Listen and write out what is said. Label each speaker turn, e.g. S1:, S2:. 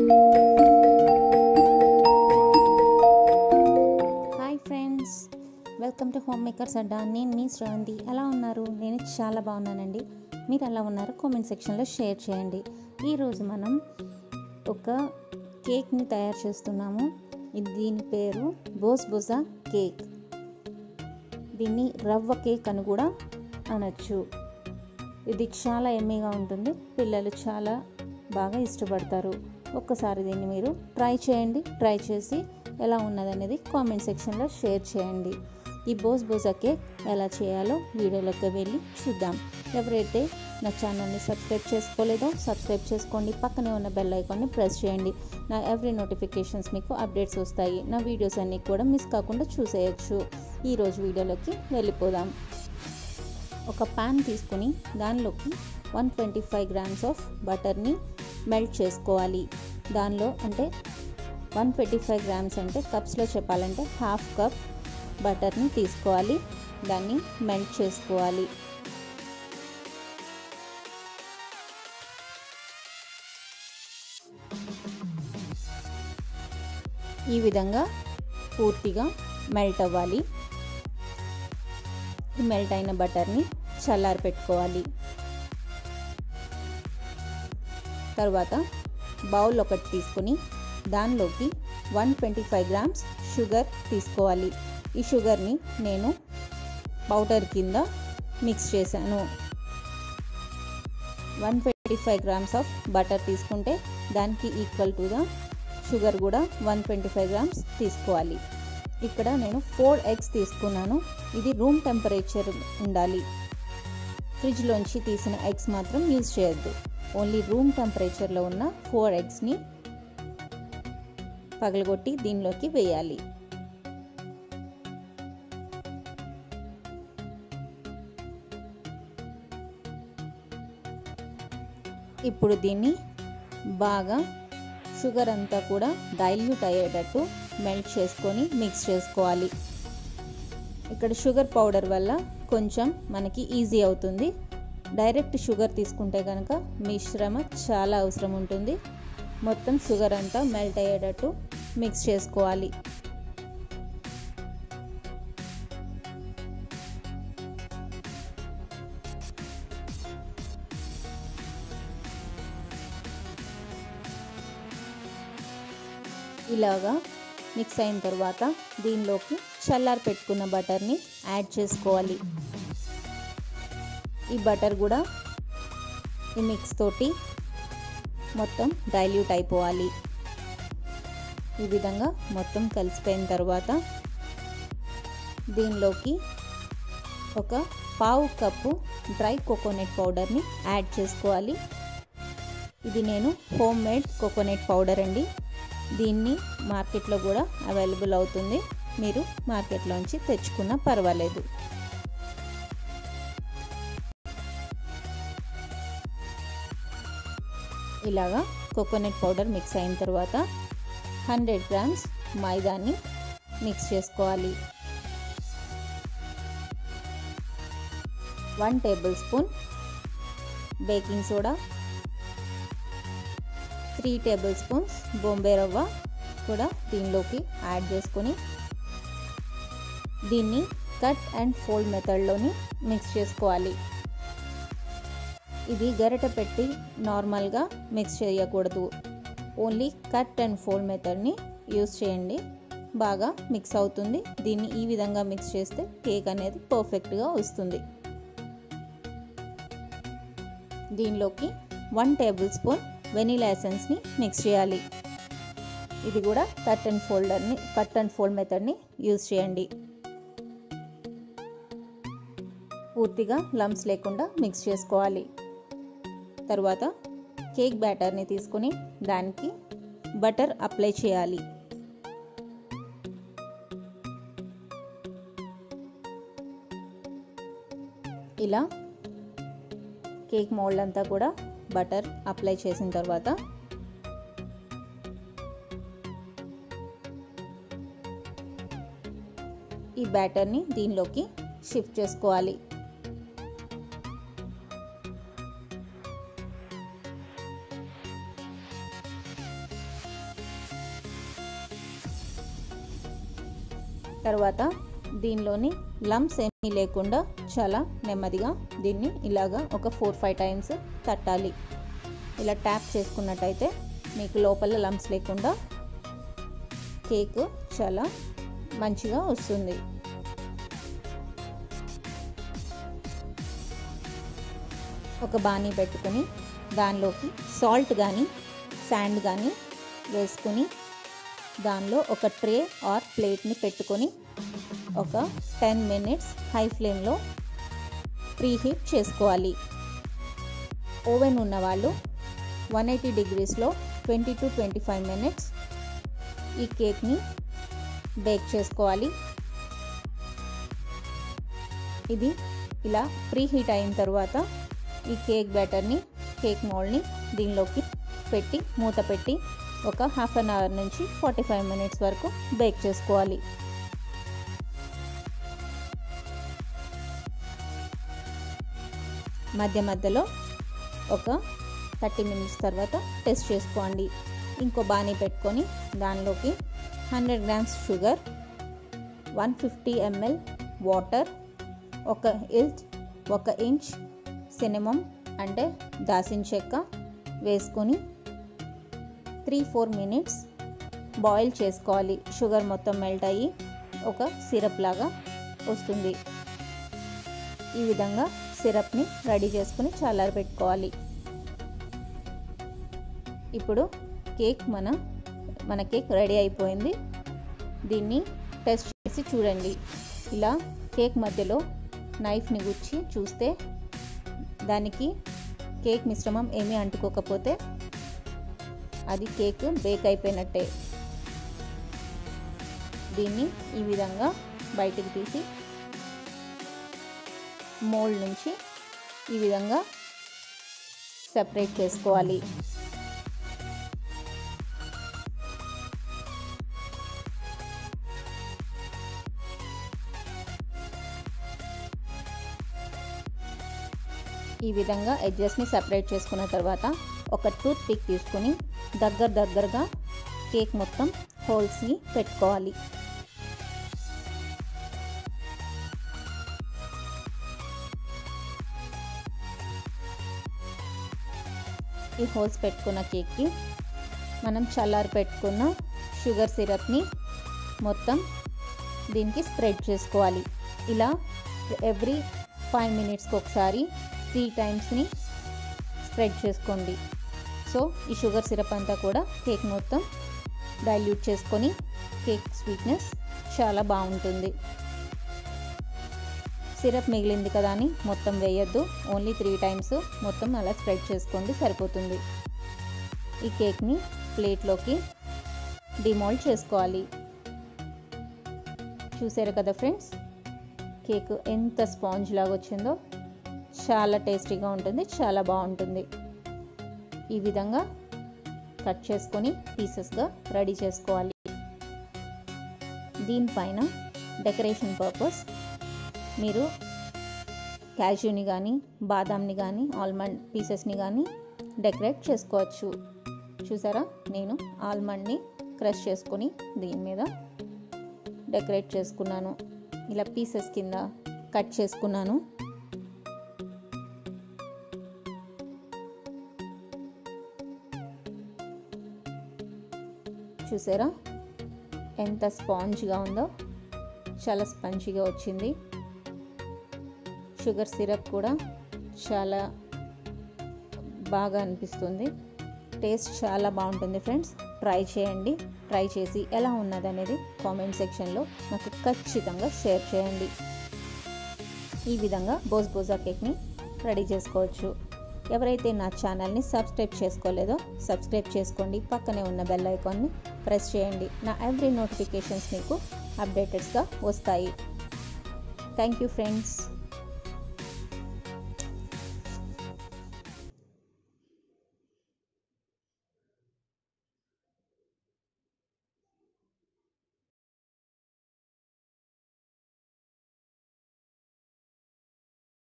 S1: hi friends welcome to home makers Adda నేను మీ శ్రవంతి ఎలా ఉన్నారు నేను చాలా బాగున్నానండి మీరు ఎలా ఉన్నారో కామెంట్ సెక్షన్లో షేర్ చేయండి ఈరోజు మనం ఒక కేక్ని తయారు చేస్తున్నాము ఇది దీని పేరు బోస్ బుజా కేక్ దీన్ని రవ్వ కేక్ అని కూడా అనొచ్చు ఇది చాలా ఎమ్మీగా ఉంటుంది పిల్లలు చాలా బాగా ఇష్టపడతారు ఒక్కసారి దీన్ని మీరు ట్రై చేయండి ట్రై చేసి ఎలా ఉన్నదనేది కామెంట్ సెక్షన్లో షేర్ చేయండి ఈ బోస్ బోజా కేక్ ఎలా చేయాలో వీడియోలోకి వెళ్ళి చూద్దాం ఎవరైతే నా ఛానల్ని సబ్స్క్రైబ్ చేసుకోలేదో సబ్స్క్రైబ్ చేసుకోండి పక్కనే ఉన్న బెల్ ఐకాన్ని ప్రెస్ చేయండి నా ఎవ్రీ నోటిఫికేషన్స్ మీకు అప్డేట్స్ వస్తాయి నా వీడియోస్ అన్నీ కూడా మిస్ కాకుండా చూసేయచ్చు ఈరోజు వీడియోలోకి వెళ్ళిపోదాం ఒక పాన్ తీసుకుని దానిలోకి one twenty five grams of బటర్ని మెల్ట్ చేసుకోవాలి దానిలో అంటే వన్ ట్వంటీ ఫైవ్ గ్రామ్స్ అంటే కప్స్లో చెప్పాలంటే హాఫ్ కప్ బటర్ని తీసుకోవాలి దాన్ని మెల్ట్ చేసుకోవాలి ఈ విధంగా పూర్తిగా మెల్ట్ అవ్వాలి మెల్ట్ అయిన బటర్ని చల్లారి పెట్టుకోవాలి తర్వాత బౌల్ ఒకటి తీసుకుని దానిలోకి one twenty five grams sugar తీసుకోవాలి ఈ షుగర్ని నేను పౌడర్ కింద మిక్స్ చేశాను one twenty five grams of butter తీసుకుంటే దానికి ఈక్వల్ టుగా షుగర్ కూడా వన్ ట్వంటీ ఫైవ్ గ్రామ్స్ తీసుకోవాలి ఇక్కడ నేను ఫోర్ ఎగ్స్ తీసుకున్నాను ఇది రూమ్ టెంపరేచర్ ఉండాలి ఫ్రిడ్జ్లోంచి తీసిన ఎగ్స్ మాత్రం యూజ్ చేయొద్దు ఓన్లీ రూమ్ టెంపరేచర్లో ఉన్న ఫోర్ ఎగ్స్ని పగలగొట్టి దీనిలోకి వేయాలి ఇప్పుడు దీన్ని బాగా షుగర్ అంతా కూడా డైల్యూట్ అయ్యేటట్టు మెల్ట్ చేసుకొని మిక్స్ చేసుకోవాలి ఇక్కడ షుగర్ పౌడర్ వల్ల కొంచెం మనకి ఈజీ అవుతుంది డైరెక్ట్ షుగర్ తీసుకుంటే కనుక మిశ్రమ చాలా అవసరం ఉంటుంది మొత్తం షుగర్ అంతా మెల్ట్ అయ్యేటట్టు మిక్స్ చేసుకోవాలి ఇలాగా మిక్స్ అయిన తర్వాత దీనిలోకి చల్లారి పెట్టుకున్న బటర్ని యాడ్ చేసుకోవాలి ఈ బటర్ కూడా ఈ మిక్స్ తోటి మొత్తం డైల్యూట్ అయిపోవాలి ఈ విధంగా మొత్తం కలిసిపోయిన తర్వాత దీనిలోకి ఒక పావు కప్పు డ్రై కోకోనట్ పౌడర్ని యాడ్ చేసుకోవాలి ఇది నేను హోమ్ మేడ్ కోకోనట్ పౌడర్ అండి దీన్ని మార్కెట్లో కూడా అవైలబుల్ అవుతుంది మీరు మార్కెట్లోంచి తెచ్చుకున్నా పర్వాలేదు ఇలాగా కోకోనట్ పౌడర్ మిక్స్ అయిన తర్వాత హండ్రెడ్ గ్రామ్స్ మైదాని మిక్స్ చేసుకోవాలి one tablespoon baking soda three tablespoons Bombay రవ్వ కూడా దీనిలోకి యాడ్ చేసుకొని దీన్ని కట్ అండ్ ఫోల్డ్ మెథడ్లోని మిక్స్ చేసుకోవాలి ఇది గరిట పెట్టి నార్మల్గా మిక్స్ చేయకూడదు ఓన్లీ కట్ అండ్ ఫోల్డ్ మెథడ్ని యూస్ చేయండి బాగా మిక్స్ అవుతుంది దీన్ని ఈ విధంగా మిక్స్ చేస్తే కేక్ అనేది పర్ఫెక్ట్గా వస్తుంది దీనిలోకి వన్ టేబుల్ స్పూన్ వెనీలా ఎసెన్స్ని మిక్స్ చేయాలి ఇది కూడా కట్ అండ్ ఫోల్డర్ని కట్ అండ్ ఫోల్డ్ మెథడ్ని యూజ్ చేయండి పూర్తిగా లమ్స్ లేకుండా మిక్స్ చేసుకోవాలి తర్వాత కేక్ బ్యాటర్ని తీసుకుని దానికి బటర్ అప్లై చేయాలి ఇలా కేక్ మోల్డ్ అంతా కూడా బటర్ అప్లై చేసిన తర్వాత ఈ బ్యాటర్ని దీనిలోకి షిఫ్ట్ చేసుకోవాలి తర్వాత దీనిలోని లమ్స్ ఏమీ లేకుండా చాలా నెమ్మదిగా దీన్ని ఇలాగా ఒక ఫోర్ ఫైవ్ టైమ్స్ తట్టాలి ఇలా ట్యాప్ చేసుకున్నట్టయితే మీకు లోపల లమ్స్ లేకుండా కేక్ చాలా మంచిగా వస్తుంది ఒక బాణీ పెట్టుకొని దానిలోకి సాల్ట్ కానీ శాండ్ కానీ వేసుకుని దానిలో ఒక ట్రే ఆర్ ప్లేట్ని పెట్టుకొని ఒక టెన్ మినిట్స్ హై ఫ్లేమ్లో ప్రీహీట్ చేసుకోవాలి ఓవెన్ ఉన్నవాళ్ళు వన్ ఎయిటీ డిగ్రీస్లో twenty to twenty five minutes ఈ కేక్ని బేక్ చేసుకోవాలి ఇది ఇలా ప్రీ హీట్ అయిన తర్వాత ఈ కేక్ బ్యాటర్ని కేక్ మోల్డ్ని దీనిలోకి పెట్టి మూత పెట్టి ఒక హాఫ్ అన్ అవర్ నుంచి ఫార్టీ ఫైవ్ మినిట్స్ వరకు బేక్ చేసుకోవాలి మధ్య మధ్యలో ఒక థర్టీ మినిట్స్ తర్వాత టెస్ట్ చేసుకోండి ఇంకో బాణీ పెట్టుకొని దానిలోకి hundred grams sugar one fifty ML water ఒక ఇంచ్ ఒక ఇంచ్ సినిమం అంటే దాసిన చెక్క వేసుకొని త్రీ ఫోర్ మినిట్స్ బాయిల్ చేసుకోవాలి షుగర్ మొత్తం మెల్ట్ అయ్యి ఒక సిరప్ లాగా వస్తుంది ఈ విధంగా సిరప్ని రెడీ చేసుకుని చల్లారి పెట్టుకోవాలి ఇప్పుడు కేక్ మన మన కేక్ రెడీ అయిపోయింది దీన్ని టెస్ట్ చేసి చూడండి ఇలా కేక్ మధ్యలో నైఫ్ని గుచ్చి చూస్తే దానికి కేక్ మిశ్రమం ఏమీ అంటుకోకపోతే అది కేక్ బేక్ అయిపోయినట్టే దీన్ని ఈ విధంగా బయటికి తీసి మోల్డ్ నుంచి ఈ విధంగా సెపరేట్ చేసుకోవాలి ఈ విధంగా ఎడ్జెస్ని సెపరేట్ చేసుకున్న తర్వాత ఒక టూత్ పిక్ తీసుకుని దగ్గర దగ్గరగా కేక్ మొత్తం హోల్స్ని పెట్టుకోవాలి ఈ హోల్స్ పెట్టుకున్న కేక్కి మనం చల్లారి పెట్టుకున్న షుగర్ సిరప్ని మొత్తం దీనికి స్ప్రెడ్ చేసుకోవాలి ఇలా ఎవ్రీ ఫైవ్ మినిట్స్కి ఒకసారి త్రీ టైమ్స్ని స్ప్రెడ్ చేసుకోండి సో ఈ షుగర్ సిరప్ అంతా కూడా కేక్ మొత్తం డైల్యూట్ చేసుకొని కేక్ స్వీట్నెస్ చాలా బాగుంటుంది సిరప్ మిగిలింది కదా అని మొత్తం వేయద్దు ఓన్లీ త్రీ టైమ్స్ మొత్తం అలా స్ప్రెడ్ చేసుకోండి సరిపోతుంది ఈ కేక్ని ప్లేట్లోకి డిమోల్డ్ చేసుకోవాలి చూసారు కదా ఫ్రెండ్స్ కేక్ ఎంత స్పాంజ్ లాగా వచ్చిందో చాలా టేస్టీగా ఉంటుంది చాలా బాగుంటుంది ఈ విధంగా కట్ చేసుకొని పీసెస్గా రెడీ చేసుకోవాలి దీనిపైన డెకరేషన్ పర్పస్ మీరు క్యాష్యూని కానీ బాదాంని కానీ ఆల్మండ్ పీసెస్ని కానీ డెకరేట్ చేసుకోవచ్చు చూసారా నేను ఆల్మండ్ని క్రష్ చేసుకొని దీని మీద డెకరేట్ చేసుకున్నాను ఇలా పీసెస్ కింద కట్ చేసుకున్నాను చూసారా ఎంత స్పాంజ్గా ఉందో చాలా స్పంచిగా వచ్చింది షుగర్ సిరప్ కూడా చాలా బాగా అనిపిస్తుంది టేస్ట్ చాలా బాగుంటుంది ఫ్రెండ్స్ ట్రై చేయండి ట్రై చేసి ఎలా ఉన్నది అనేది కామెంట్ సెక్షన్లో నాకు ఖచ్చితంగా షేర్ చేయండి ఈ విధంగా బోస్ బోజా కేక్ని రెడీ చేసుకోవచ్చు ఎవరైతే నా ఛానల్ని సబ్స్క్రైబ్ చేసుకోలేదో సబ్స్క్రైబ్ చేసుకోండి పక్కనే ఉన్న బెల్ ఐకాన్ని ప్రెస్ చేయండి నా ఎవ్రీ నోటిఫికేషన్స్ మీకు అప్డేటెడ్స్గా వస్తాయి థ్యాంక్ యూ ఫ్రెండ్స్